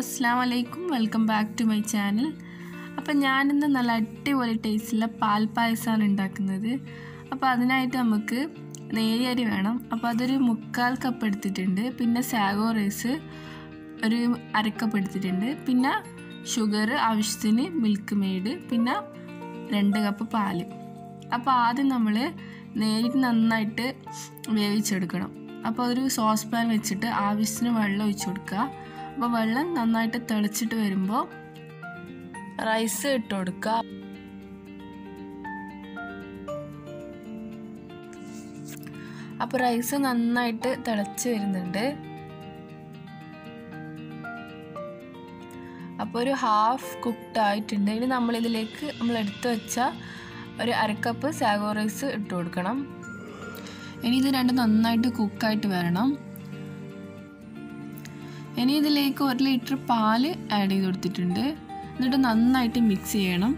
അസ്സാം വലൈക്കും welcome back to my channel അപ്പം ഞാനിന്ന് നല്ല അടിപൊളി ടേസ്റ്റിലുള്ള പാൽ പായസമാണ് ഉണ്ടാക്കുന്നത് അപ്പോൾ അതിനായിട്ട് നമുക്ക് നേരിയരി വേണം അപ്പോൾ അതൊരു മുക്കാൽ കപ്പ് എടുത്തിട്ടുണ്ട് പിന്നെ സാഗോ റൈസ് ഒരു അരക്കപ്പ് എടുത്തിട്ടുണ്ട് പിന്നെ ഷുഗർ ആവശ്യത്തിന് മിൽക്ക് മെയ്ഡ് പിന്നെ രണ്ട് കപ്പ് പാല് അപ്പോൾ ആദ്യം നമ്മൾ നേരിട്ട് നന്നായിട്ട് വേവിച്ചെടുക്കണം അപ്പോൾ ഒരു സോസ് പാൻ വെച്ചിട്ട് ആവശ്യത്തിന് വെള്ളം ഒഴിച്ചു കൊടുക്കുക അപ്പോൾ വെള്ളം നന്നായിട്ട് തിളച്ചിട്ട് വരുമ്പോൾ റൈസ് ഇട്ട് കൊടുക്കുക അപ്പോൾ റൈസ് നന്നായിട്ട് തിളച്ച് വരുന്നുണ്ട് അപ്പോൾ ഒരു ഹാഫ് കുക്ക്ഡ് ആയിട്ടുണ്ട് ഇനി നമ്മളിതിലേക്ക് നമ്മൾ എടുത്തു വെച്ച ഒരു അരക്കപ്പ് സാഗോ റൈസ് ഇട്ട് കൊടുക്കണം ഇനി ഇത് രണ്ടും നന്നായിട്ട് കുക്കായിട്ട് വരണം ഇനി ഇതിലേക്ക് ഒരു ലിറ്റർ പാല് ആഡ് ചെയ്ത് കൊടുത്തിട്ടുണ്ട് എന്നിട്ട് നന്നായിട്ട് മിക്സ് ചെയ്യണം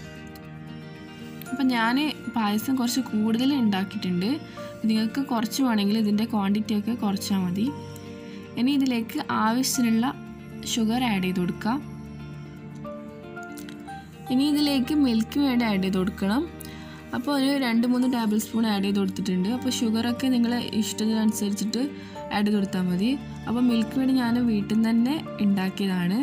അപ്പം ഞാൻ പായസം കുറച്ച് കൂടുതൽ ഉണ്ടാക്കിയിട്ടുണ്ട് നിങ്ങൾക്ക് കുറച്ച് വേണമെങ്കിൽ ഇതിൻ്റെ ക്വാണ്ടിറ്റി ഒക്കെ കുറച്ചാൽ മതി ഇനി ഇതിലേക്ക് ആവശ്യത്തിനുള്ള ഷുഗർ ആഡ് ചെയ്ത് കൊടുക്കുക ഇനി ഇതിലേക്ക് മിൽക്ക് മേഡ് ആഡ് ചെയ്ത് കൊടുക്കണം അപ്പോൾ ഒരു രണ്ട് മൂന്ന് ടേബിൾ സ്പൂൺ ആഡ് ചെയ്ത് കൊടുത്തിട്ടുണ്ട് അപ്പോൾ ഷുഗറൊക്കെ നിങ്ങളെ ഇഷ്ടത്തിനനുസരിച്ചിട്ട് ആഡ് ചെയ്ത് കൊടുത്താൽ മതി അപ്പോൾ മിൽക്ക് മേഡ് ഞാൻ വീട്ടിൽ നിന്ന് തന്നെ ഉണ്ടാക്കിയതാണ്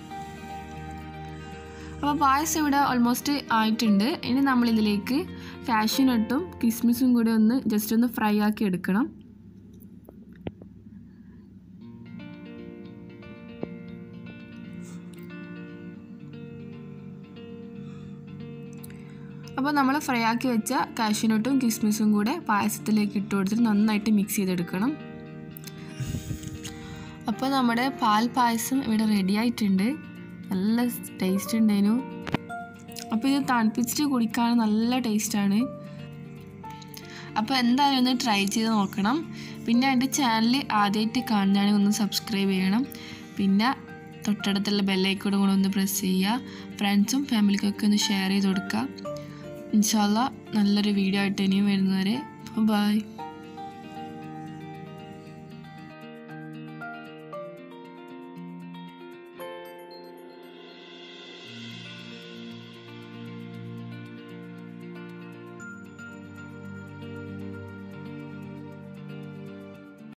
അപ്പോൾ പായസം ഇവിടെ ഓൾമോസ്റ്റ് ആയിട്ടുണ്ട് ഇനി നമ്മളിതിലേക്ക് കാഷ്യൂനട്ടും കിസ്മിസും കൂടി ഒന്ന് ജസ്റ്റ് ഒന്ന് ഫ്രൈ ആക്കി എടുക്കണം അപ്പോൾ നമ്മൾ ഫ്രൈ ആക്കി വെച്ച കാഷ്യൂനട്ടും കിസ്മിസും കൂടെ പായസത്തിലേക്ക് ഇട്ട് കൊടുത്തിട്ട് നന്നായിട്ട് മിക്സ് ചെയ്തെടുക്കണം അപ്പോൾ നമ്മുടെ പാൽ പായസം ഇവിടെ റെഡി ആയിട്ടുണ്ട് നല്ല ടേസ്റ്റ് ഉണ്ടായിരുന്നു അപ്പോൾ ഇത് തണുപ്പിച്ചിട്ട് കുടിക്കാൻ നല്ല ടേസ്റ്റാണ് അപ്പോൾ എന്തായാലും ഒന്ന് ട്രൈ ചെയ്ത് നോക്കണം പിന്നെ എൻ്റെ ചാനൽ ആദ്യമായിട്ട് കാണുകയാണെങ്കിൽ ഒന്ന് സബ്സ്ക്രൈബ് ചെയ്യണം പിന്നെ തൊട്ടടുത്തുള്ള ബെല്ലൈക്കോടും കൂടെ ഒന്ന് പ്രസ് ചെയ്യുക ഫ്രണ്ട്സും ഫാമിലിക്കൊക്കെ ഒന്ന് ഷെയർ ചെയ്ത് കൊടുക്കുക ഇൻഷാല്ല നല്ലൊരു വീഡിയോ ആയിട്ട് ഇനിയും വരുന്നവരെ ബൈ